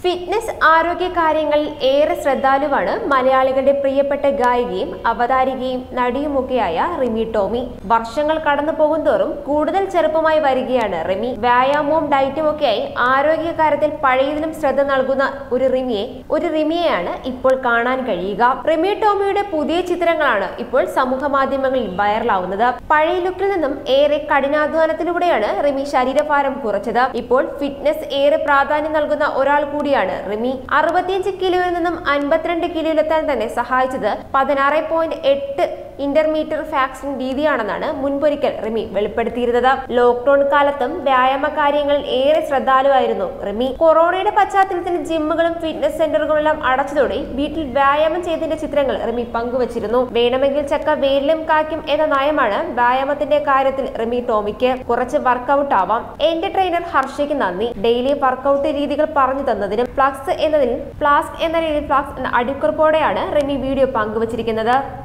fitness ആരോഗ്യ കാര്യങ്ങളിൽ ഏറെ ശ്രദ്ധാലുവാണ് മലയാളികളുടെ പ്രിയപ്പെട്ട ഗായികയും അവതാരികയും നടിയുമൊക്കെയായ റിമി ടോമി വർഷങ്ങൾ കടന്നു പോകുന്തോറും കൂടുതൽ ചെറുപ്പമായി വരികയാണ് റിമി വ്യായാമവും ഡയറ്റും ഒക്കെയായി ആരോഗ്യ കാര്യത്തിൽ പഴയതിലും ശ്രദ്ധ നൽകുന്ന ഒരു റിമിയെ ഒരു റിമിയെയാണ് ഇപ്പോൾ കാണാൻ കഴിയുക റിമി ടോമിയുടെ പുതിയ ചിത്രങ്ങളാണ് ഇപ്പോൾ സമൂഹ മാധ്യമങ്ങളിൽ വൈറലാവുന്നത് പഴയ ലുക്കിൽ നിന്നും ഏറെ കഠിനാധ്വാനത്തിലൂടെയാണ് റിമി ശരീരഭാരം കുറച്ചത് ഇപ്പോൾ ഫിറ്റ്നസ് ഏറെ പ്രാധാന്യം നൽകുന്ന ഒരാൾ കൂടിയാണ് റിമി അറുപത്തിയഞ്ച് കിലോയിൽ നിന്നും അൻപത്തിരണ്ട് കിലോയിലെത്താൻ തന്നെ സഹായിച്ചത് പതിനാറ് പോയിന്റ് എട്ട് ഇന്റർമീറ്റർ ഫാക്സിംഗ് രീതിയാണെന്നാണ് മുൻപൊരിക്കൽ റിമി വെളിപ്പെടുത്തിയിരുന്നത് ലോക്ക്ഡൌൺ കാലത്തും വ്യായാമ കാര്യങ്ങളിൽ ഏറെ ശ്രദ്ധാലുവായിരുന്നു റിമി കൊറോണയുടെ പശ്ചാത്തലത്തിൽ ജിമ്മുകളും ഫിറ്റ്നസ് സെന്ററുകളെല്ലാം അടച്ചതോടെ വീട്ടിൽ വ്യായാമം ചെയ്തതിന്റെ ചിത്രങ്ങൾ റിമി പങ്കുവച്ചിരുന്നു വേണമെങ്കിൽ ചക്ക വേലിലും കായ്ക്കും എന്ന നയമാണ് വ്യായാമത്തിന്റെ കാര്യത്തിൽ റിമി ടോമിക്ക് കുറച്ച് വർക്കൗട്ട് ആവാം എന്റെ ട്രെയിനർ ഹർഷയ്ക്ക് നന്ദി ഡെയിലി വർക്കൗട്ട് രീതികൾ പറഞ്ഞു തന്നതിനും ഫ്ലക്സ് എന്നതിൽ ഫ്ലാസ്ക് എന്ന രീതിയിൽ ഫ്ലക്സ് എന്ന അടിക്കുറിപ്പോടെയാണ് റിമി വീഡിയോ പങ്കുവച്ചിരിക്കുന്നത്